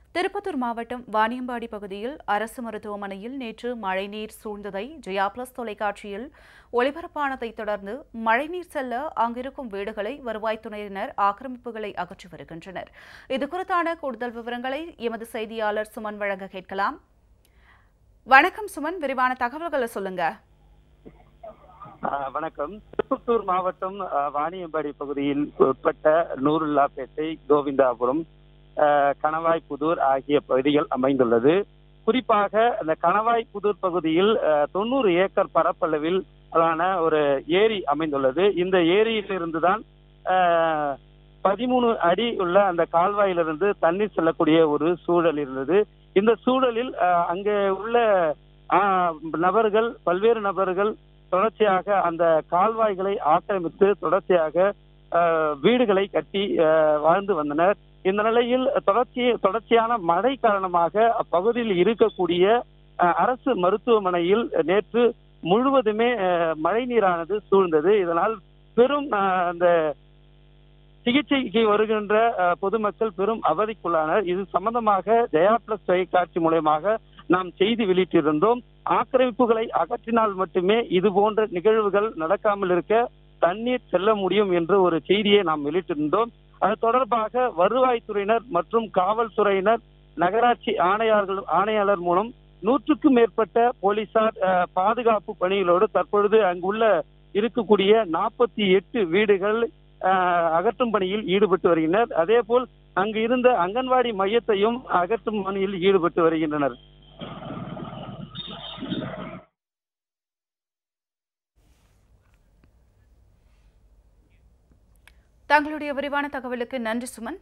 திருப்பத்தூர் மாவட்டம் வாணியம்பாடி பகுதியில் அரசு மருத்துவமனையில் நேற்று மழைநீர் சூழ்ந்ததை ஜெயா பிளஸ் தொலைக்காட்சியில் ஒளிபரப்பானதைத் தொடர்ந்து மழைநீர் செல்ல அங்கிருக்கும் வீடுகளை வருவாய்த்துறையினர் ஆக்கிரமிப்புகளை அகற்றி வருகின்றனர் இது குறித்தான கூடுதல் விவரங்களை எமது செய்தியாளர் சுமன் வழங்க கேட்கலாம் வணக்கம் சுமன் விரிவான தகவல்களை சொல்லுங்க ஆஹ் வணக்கம் திருப்பத்தூர் மாவட்டம் ஆஹ் வாணியம்பாடி பகுதியில் உட்பட்ட நூருல்லாப்பேட்டை கோவிந்தாபுரம் ஆஹ் கணவாய்புதூர் ஆகிய பகுதிகள் அமைந்துள்ளது குறிப்பாக அந்த கணவாய்புதூர் பகுதியில் ஆஹ் தொண்ணூறு ஏக்கர் பரப்பளவில் ஆன ஒரு ஏரி அமைந்துள்ளது இந்த ஏரியிலிருந்து தான் ஆஹ் பதிமூணு அடி உள்ள அந்த கால்வாயிலிருந்து தண்ணீர் செல்லக்கூடிய ஒரு சூழல் இருந்தது இந்த சூழலில் ஆஹ் அங்கே உள்ள ஆஹ் நபர்கள் பல்வேறு நபர்கள் தொடர்ச்சியாக அந்த கால்வாய்களை ஆக்கிரமித்து தொடர்ச்சியாக ஆஹ், வீடுகளை கட்டி ஆஹ், வாழ்ந்து வந்தனர் இந்த நிலையில் தொடர்ச்சி தொடர்ச்சியான மழை காரணமாக அப்பகுதியில் இருக்கக்கூடிய ஆஹ், அரசு மருத்துவமனையில் நேற்று முழுவதுமே ஆஹ், மழை நீரானது சூழ்ந்தது இதனால் பெரும் ஆஹ், அந்த சிகிச்சைக்கு வருகின்ற ஆஹ், பொதுமக்கள் பெரும் அவதிக்குள்ளானர் இது சம்பந்தமாக ஜெயா பிளஸ் தொலைக்காட்சி மூலயமாக நாம் செய்தி வெளியிட்டிருந்தோம் ஆக்கிரமிப்புகளை அகற்றினால் மட்டுமே இது போன்ற நிகழ்வுகள் நடக்காமல் இருக்க தண்ணீர் செல்ல முடியும் என்ற ஒரு செய்தியை நாம் வெளியிட்டிருந்தோம் அது தொடர்பாக வருவாய்த்துறையினர் மற்றும் காவல்துறையினர் நகராட்சி ஆணையாளர்கள் ஆணையாளர் மூலம் நூற்றுக்கும் மேற்பட்ட போலீசார் அஹ், பாதுகாப்பு பணிகளோடு தற்பொழுது அங்குள்ள இருக்கக்கூடிய நாற்பத்தி எட்டு வீடுகள் அஹ், அகற்றும் பணியில் ஈடுபட்டு வருகின்றனர் அதே போல் அங்கு இருந்த அங்கன்வாடி மையத்தையும் அகற்றும் பணியில் ஈடுபட்டு வருகின்றனர் தங்களுடைய விரிவான தகவலுக்கு நன்றி சுமன்